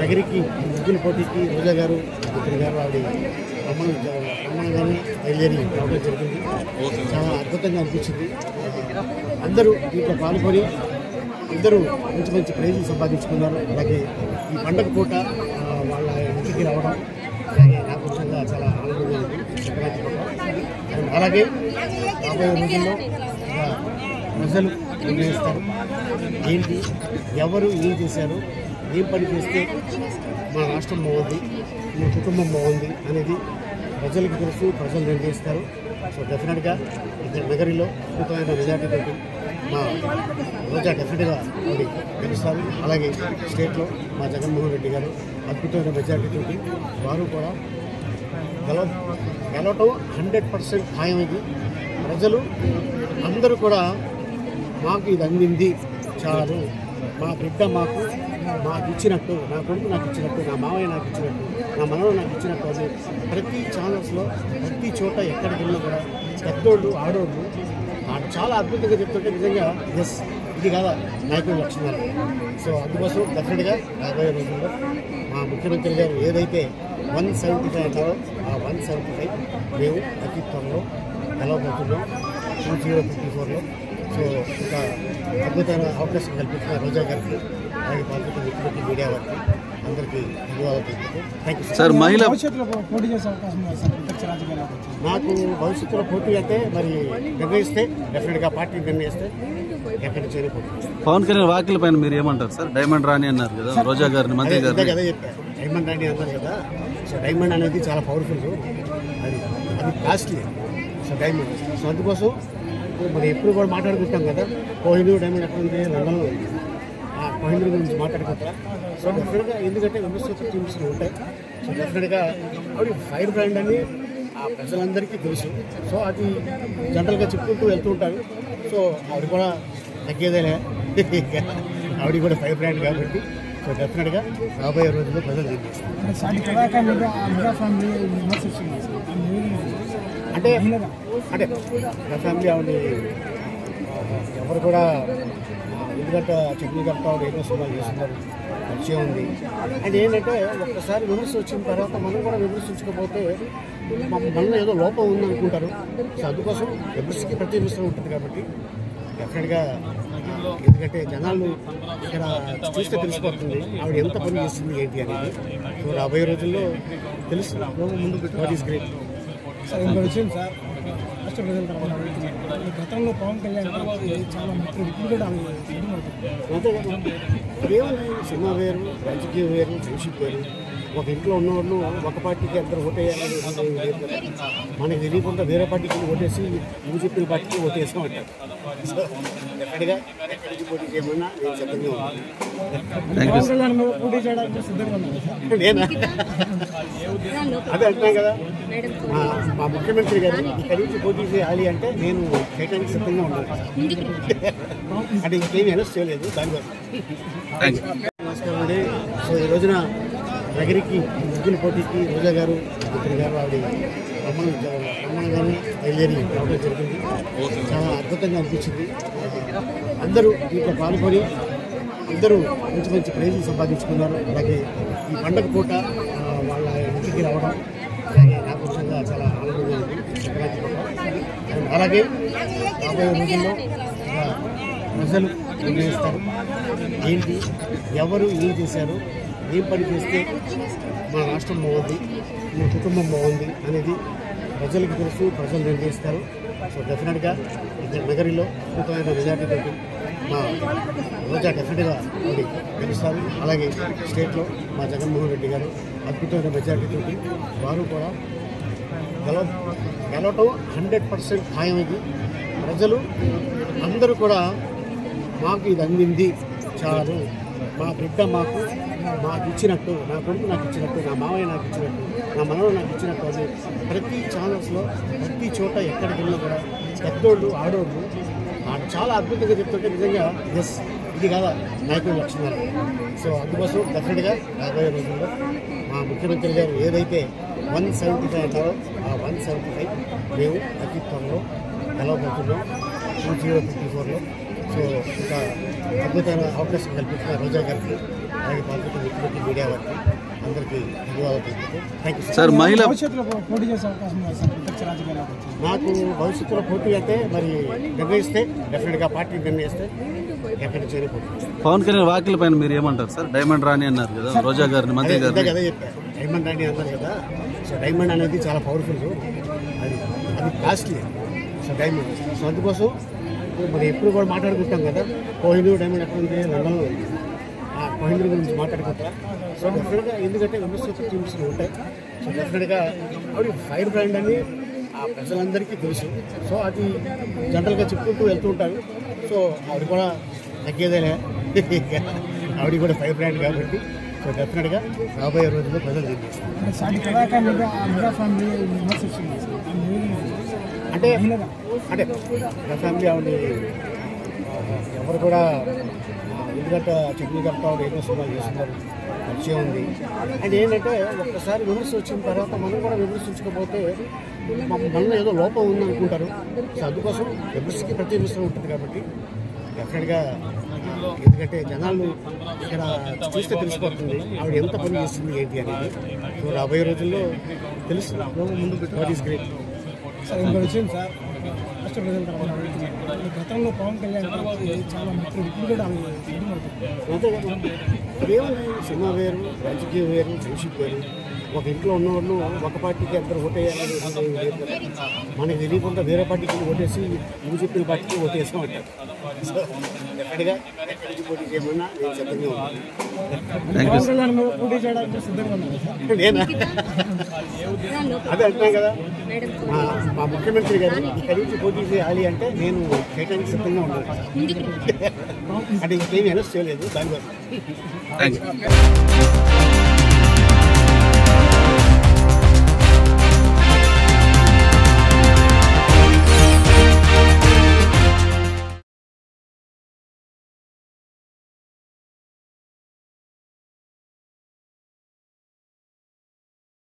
నగరికి ముగ్గుల పోటీకి రోజా గారు ఇద్దరు గారు ఆవిడ రమ్మని రమ్మనగానే బయలుదేరి రావడం జరిగింది చాలా అద్భుతంగా అనిపించింది అందరూ దీంట్లో పాల్గొని అందరూ మంచి మంచి ప్రైజులు సంపాదించుకున్నారు అలాగే ఈ పండగ పూట ఆ, వాళ్ళ ఇంటికి రావడం అలాగే నాకు నిజంగా చాలా ఆనందంగా ఉంది సంక్రాంతి పూట అండ్ అలాగే రాబోయే రోజుల్లో ఇలా ప్రజలు నిర్ణయిస్తారు ఏంటి ఎవరు ఏం చేశారు ఏం పని చేస్తే మన రాష్ట్రం బాగుంది మన కుటుంబం బాగుంది అనేది ప్రజలకు తెలుసు ప్రజలు నిర్ణయిస్తారు సో డెఫినెట్గా ఇక్కడ నగరిలో అద్భుతమైన మెజార్టీతో మా రోజా డెఫినెట్గా అది గెలుస్తారు అలాగే స్టేట్లో మా జగన్మోహన్ రెడ్డి గారు అద్భుతమైన మెజార్టీతో వారు కూడా గెలవ గెలవటం హండ్రెడ్ పర్సెంట్ ఖాయమైంది ప్రజలు అందరూ కూడా మాకు ఇది అందింది చాలు మా బిడ్డ మాకు మాకు ఇచ్చినట్టు నా కొడుకు నాకు ఇచ్చినట్టు నా మావయ్య నాకు ఇచ్చినట్టు నా మనవడు నాకు ఇచ్చినట్టు అని ప్రతి ఛానల్స్లో ప్రతి చోట ఎక్కడికి వెళ్ళినా కూడా పెద్దోళ్ళు ఆడోళ్ళు ఆ చాలా అద్భుతంగా చెప్తుంటే నిజంగా ఎస్ ఇది కాదా నాయకుల లక్షణాలు సో అందుకోసం డెఫినెట్గా రాబోయే రోజుల్లో మా ముఖ్యమంత్రి గారు ఏదైతే వన్ సెవెంటీ ఫైవ్ అన్నారో ఆ వన్ సెవెంటీ ఫైవ్ మేము అతి త్వరలో గెలవబోతున్నాం టూ జీరో ఫిఫ్టీ ఫోర్లో సో ఒక అద్భుతమైన అవకాశం కల్పించిన రోజా గారికి అలాగే పాల్గొన్న మిత్రులకి మీడియా వారికి అందరికీ ధన్యవాదాలు తెలుపుతూ థ్యాంక్ యూ సార్ సార్ మహిళ భవిష్యత్తులో పోటీ చేసే అవకాశం ఉంది సార్ ప్రత్యక్ష రాజకీయాలకు నాకు భవిష్యత్తులో పోటీ అంటే మరి నిర్ణయిస్తే డెఫినెట్గా పార్టీ నిర్ణయిస్తే ఎక్కడి నుంచి పోటీ చేస్తాను. పవన్ కళ్యాణ్ వ్యాఖ్యల పైన మీరు ఏమంటారు సార్ డైమండ్ రాణి అన్నారు కదా రోజా గారిని మంత్రి అదే ఇందాక గారిని అదే చెప్పారు డైమండ్ అని అన్నారు కదా సో డైమండ్ అనేది చాలా పవర్ఫుల్ అది అది కాస్ట్లీ సో డైమండ్ సో అందుకోసం ఇప్పుడు మరి ఎప్పుడు కూడా మాట్లాడుకుంటాం కదా కోహినూర్ డైమండ్ ఎక్కడ ఉంది లండన్లో ఉంది ఆ కోహినూర్ గురించి మాట్లాడుకుంటా సో డెఫినెట్గా ఎందుకంటే విమర్శలు టీమ్స్ ఉంటాయి సో డెఫినెట్గా ఆవిడ ఫైర్ బ్రాండ్ అని ఆ ప్రజలందరికీ తెలుసు సో అది జనరల్గా చెప్పుకుంటూ వెళ్తూ ఉంటారు సో ఆవిడ కూడా తగ్గేదేలే ఆవిడ కూడా ఫైర్ బ్రాండ్ కాబట్టి సో డెఫినెట్గా రాబోయే రోజుల్లో ప్రజలు నిర్ణయిస్తారు అంటే సాటి కళాకారు మీద ఆ మెగా ఫ్యామిలీ విమర్శిస్తుంది సార్ ఆ మూవీ అంటే అంటే నా ఫ్యామిలీ ఆవిడ ఎవరు కూడా ఎందుకంటే చట్నీ కడతా ఏదో సినిమాలు చేస్తున్నారు పరిచయం ఉంది అది ఏంటంటే ఒక్కసారి విమర్శ వచ్చిన తర్వాత మనం కూడా విమర్శించకపోతే మన- మనలో ఏదో లోపం ఉంది అనుకుంటారు సో అందుకోసం విమర్శకి ప్రతి విమర్శ ఉంటుంది కాబట్టి డెఫినెట్గా ఎందుకంటే జనాలు ఇక్కడ చూస్తే తెలిసిపోతుంది ఆవిడ ఎంత పని చేస్తుంది ఏంటి అనేది సో రాబోయే రోజుల్లో తెలుసు ముందు వాట్ ఈస్ గ్రేట్ సార్ ఇంకో విషయం సార్ రాష్ట్ర ప్రజల తరఫున అడుగుతున్నాను. ఈ గతంలో పవన్ కళ్యాణ్ గారికి చాలా మిత్రులు ఇప్పుడు కూడా ఆమె సిద్ధమవుతుంది అంతే కదా ఇదేముంది సినిమా వేరు రాజకీయం వేరు ఫ్రెండ్షిప్ వేరు ఒక ఇంట్లో ఉన్నవాళ్ళు ఒక పార్టీకి అందరూ ఓటేయాలని ఏమీ లేదు కదా. మనకి తెలియకుండా వేరే పార్టీకి ఓటేసి నువ్వు చెప్పిన పార్టీకి ఓటేసామంటారు సో డెఫినెట్గా ఎక్కడికి పోటీ చేయమన్నా నేను సిద్ధంగా ఉన్నాను పవన్ కళ్యాణ్ మీద పోటీ చేయడానికి సిద్ధంగా ఉన్నారు సార్ నేనా అదే అంటున్నాను కదా మా మా ముఖ్యమంత్రి గారు ఇక్కడి నుంచి పోటీ చేయాలి అంటే నేను చేయడానికి సిద్ధంగా ఉన్నాను అంటే ఇంకేమీ అనౌన్స్ చేయలేదు దానివల్ల థ్యాంక్ యూ నమస్కారం అండి సో ఈ రోజున నగరికి ముగ్గుల పోటీకి రోజా గారు ఇద్దరు గారు ఆవిడ రమ్మని రమ్మనగానే బయలుదేరి రావడం జరిగింది చాలా అద్భుతంగా అనిపించింది అందరూ దీంట్లో పాల్గొని అందరూ మంచి మంచి ప్రైజులు సంపాదించుకున్నారు అలాగే ఈ పండగ పూట ఆ, వాళ్ళ ఇంటికి రావడం అలాగే నాకు నిజంగా చాలా ఆనందంగా ఉంది సంక్రాంతి పూట అండ్ అలాగే రాబోయే రోజుల్లో ఇలా ప్రజలు నిర్ణయిస్తారు ఏంటి ఎవరు ఏం చేశారు ఏం పని చేస్తే మన రాష్ట్రం బాగుంది మన కుటుంబం బాగుంది అనేది ప్రజలకు తెలుసు ప్రజలు నిర్ణయిస్తారు సో డెఫినెట్గా ఇక్కడ నగరిలో అద్భుతమైన మెజార్టీతో మా రోజా డెఫినెట్గా అది గెలుస్తారు అలాగే స్టేట్లో మా జగన్మోహన్ రెడ్డి గారు అద్భుతమైన మెజార్టీతో వారు కూడా గెలవ గెలవటం హండ్రెడ్ పర్సెంట్ ఖాయమైంది ప్రజలు అందరూ కూడా మాకు ఇది అందింది చాలు మా బిడ్డ మాకు మాకు ఇచ్చినట్టు నా కొడుకు నాకు ఇచ్చినట్టు నా మావయ్య నాకు ఇచ్చినట్టు నా మనవడు నాకు ఇచ్చినట్టు అని ప్రతి ఛానల్స్లో ప్రతి చోట ఎక్కడికి వెళ్ళినా కూడా పెద్దోళ్ళు ఆడోళ్ళు ఆ చాలా అద్భుతంగా చెప్తుంటే నిజంగా ఎస్ ఇది కాదా నాయకుల లక్షణాలు సో అందుకోసం డెఫినెట్గా రాబోయే రోజుల్లో మా ముఖ్యమంత్రి గారు ఏదైతే వన్ సెవెంటీ ఫైవ్ అన్నారో ఆ వన్ సెవెంటీ ఫైవ్ మేము అతి త్వరలో గెలవబోతున్నాం టూ జీరో ఫిఫ్టీ ఫోర్లో సో ఒక అద్భుతమైన అవకాశం కల్పించిన రోజా గారికి అలాగే పాల్గొన్న మిత్రులకి మీడియా వారికి అందరికీ ధన్యవాదాలు తెలుపుతూ థ్యాంక్ యూ సార్ మహిళ భవిష్యత్తులో పోటీ చేసే అవకాశం ఉంది సార్ ప్రత్యక్ష రాజకీయాలకు వచ్చి నాకు భవిష్యత్తులో పోటీ అయితే మరి నిర్ణయిస్తే డెఫినెట్గా పార్టీ నిర్ణయిస్తే ఎక్కడి చేరి పోటీ చేస్తాను. పవన్ కళ్యాణ్ వాకిల పైన మీరు ఏమంటారు సార్ డైమండ్ రాణి అన్నారు కదా రోజా గారిని మంత్రి అదే ఇందాక గారిని అదే చెప్పారు డైమండ్ అని అన్నారు కదా సో డైమండ్ అనేది చాలా పవర్ఫుల్ అది అది కాస్ట్లీ సో డైమండ్ సో అందుకోసం ఇప్పుడు మరి ఎప్పుడు కూడా మాట్లాడుకుంటాం కదా కోహినూర్ డైమండ్ ఎక్కడ ఉంది లండన్లో ఉంది ఆ కోహినూర్ గురించి మాట్లాడుకుంటా సో డెఫినెట్గా ఎందుకంటే విమర్శలు టీమ్స్ ఉంటాయి సో డెఫినెట్గా ఆవిడ ఫైర్ బ్రాండ్ అని ఆ ప్రజలందరికీ తెలుసు సో అది జనరల్గా చెప్పుకుంటూ వెళ్తూ ఉంటారు సో ఆవిడ కూడా తగ్గేదేలే ఆవిడ కూడా ఫైర్ బ్రాండ్ కాబట్టి సో డెఫినెట్గా రాబోయే రోజుల్లో ప్రజలు నిర్ణయిస్తారు అంటే సాటి కళాకారు మీద ఆ మెగా ఫ్యామిలీ విమర్శిస్తుంది సార్ దాన్ని ఏ విధంగా చూస్తారు? అంటే మహిళగా అంటే నా ఫ్యామిలీ ఆవిడ ఎవరు కూడా ఎందుకంటే చట్నీ కడతా ఆవిడ ఏదో సినిమా చేస్తున్నారు పరిచయం ఉంది అండ్ ఏంటంటే ఒక్కసారి విమర్శ వచ్చిన తర్వాత మనం కూడా విమర్శించకపోతే మన- మనలో ఏదో లోపం ఉంది అనుకుంటారు సో అందుకోసం విమర్శకి ప్రతి విమర్శ ఉంటుంది కాబట్టి డెఫినెట్గా ఎందుకంటే జనాలు ఇక్కడ చూస్తే తెలిసిపోతుంది ఆవిడ ఎంత పని చేస్తుంది ఏంటి అనేది సో రాబోయే రోజుల్లో తెలుస్తుంది ముందు వాట్ ఈస్ గ్రేట్ సార్ ఇంకో విషయం సార్ రాష్ట్ర ప్రజల తరఫున అడుగుతున్నాను. ఈ గతంలో పవన్ కళ్యాణ్ గారికి చాలా మిత్రులు ఇప్పుడు కూడా ఆమె సిద్ధమవుతుంది అంతే కదా ఇదేముంది సినిమా వేరు రాజకీయం వేరు ఫ్రెండ్షిప్ వేరు ఒక ఇంట్లో ఉన్నవాళ్ళు ఒక పార్టీకి అందరూ ఓటేయాలని ఏమీ లేదు కదా మనకి తెలియకుండా వేరే పార్టీకి ఓటేసి నువ్వు చెప్పిన పార్టీకి ఓటేసామంటారు సో డెఫినెట్గా ఎక్కడి నుంచి పోటీ చేయమన్నా నేను సిద్ధంగా ఉన్నాను పవన్ కళ్యాణ్ మీద పోటీ చేయడానికి సిద్ధంగా ఉన్నారు సార్ నేనా అదే అంటున్నాను కదా మా మా ముఖ్యమంత్రి గారు ఇక్కడి నుంచి పోటీ చేయాలి అంటే నేను చేయడానికి సిద్ధంగా ఉన్నాను అంటే ఇంకేమీ అనౌన్స్ చేయలేదు దానికోసం థ్యాంక్ యూ